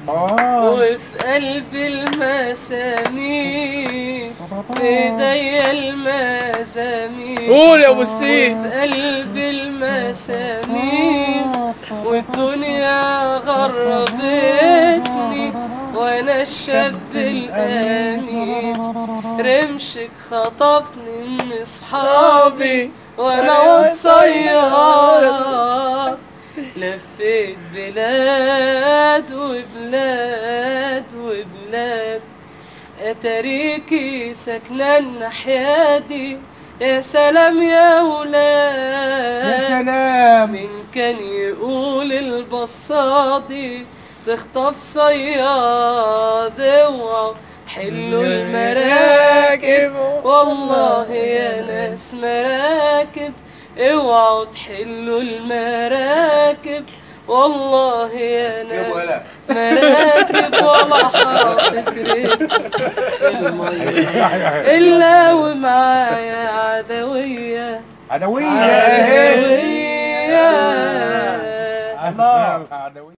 اه وفي قلب المسامير في ايديا المزامير قول يا ابو السيف في قلب المسامير والدنيا غربتني وانا الشاب الامين رمشك خطفني من اصحابي وانا صياد لفيت بلاد وبلاد وبلاد اتاريكي ساكنة الناحية دي يا سلام يا يا ولاد سلام مين كان يقول البصادي تخطف صياد اوعوا حلوا المراكب والله يا ناس مراكب اوعوا تحلوا المراكب والله يا ناس مراكب ولا حاطط رجل في المية إلا ومعايا عدوية عدوية عدوية الله عدوية